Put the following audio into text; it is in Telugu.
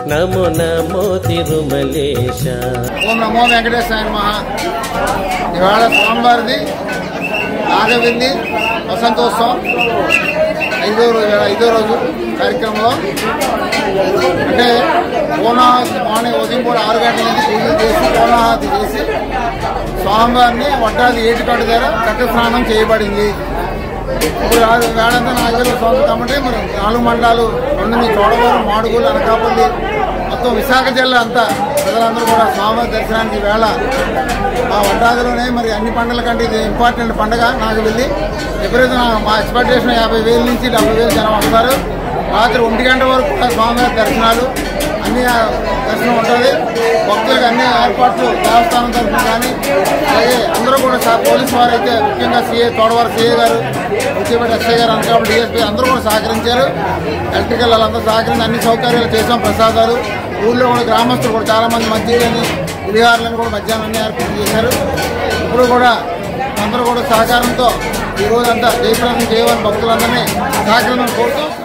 నమో నమో తిరుమలేశ ఓం నమో వెంకటేశ్వర మహా ఇవాళ స్వామివారిది నాగవింది వసంతోత్సవం ఐదో రోజు ఐదో రోజు కార్యక్రమంలో అంటే పూర్ణాహతి మార్నింగ్ ఉదయం కూడా ఆరు గంటల నుంచి పూజలు చేసి పూర్ణాహతి చేసి స్వామివారిని వడ్డాది ఏటికాడు దగ్గర చక్ర స్నానం చేయబడింది ఇప్పుడు ఆ వేళంతా నాలుగు వేల సంవత్సరం అంటే మరి నాలుగు మండలాలు రెండు మీ చోడవరం మాడుగులు అనకాపల్లి మొత్తం విశాఖ జిల్లా అంతా ప్రజలందరూ కూడా స్వామివారి దర్శనానికి వేళ ఆ వడ్డాదిలోనే మరి అన్ని పండుగల కంటే ఇది ఇంపార్టెంట్ పండుగ నాకు వెళ్ళి ఎప్పుడైతే నా- మా ఎక్స్పెక్టేషన్ యాభై వేల నుంచి డెబ్బై వేలు జనం వస్తారు రాత్రి ఒంటి గంట వరకు కూడా స్వామివారి దర్శనాలు అన్ని ఆ దర్శనం ఉంటుంది భక్తులకు అన్ని ఏర్పాట్లు దేవస్థానం తరఫున కానీ అలాగే అందరూ కూడా సా- పోలీసు వారు అయితే ముఖ్యంగా సీఏ తోడవారు సీఏ గారు ముఖ్యమైన ఎస్ఐ గారు అనకాపల్లి డిఎస్పీ అందరూ కూడా సహకరించారు ఎలక్ట్రికల్ వాళ్ళందరూ సహకరించి అన్ని సౌకర్యాలు చేసాం ప్రసాదాలు ఊళ్ళో కూడా గ్రామస్తులు కూడా చాలా మంది మధ్యని పులిహారులను కూడా మధ్యాహ్నం అన్ని ఏర్పాటు చేశారు ఇప్పుడు కూడా అందరూ కూడా సహకారంతో ఈ రోజంతా జయప్రదం చేయమని భక్తులందరినీ సహకరించమని కోరుతూ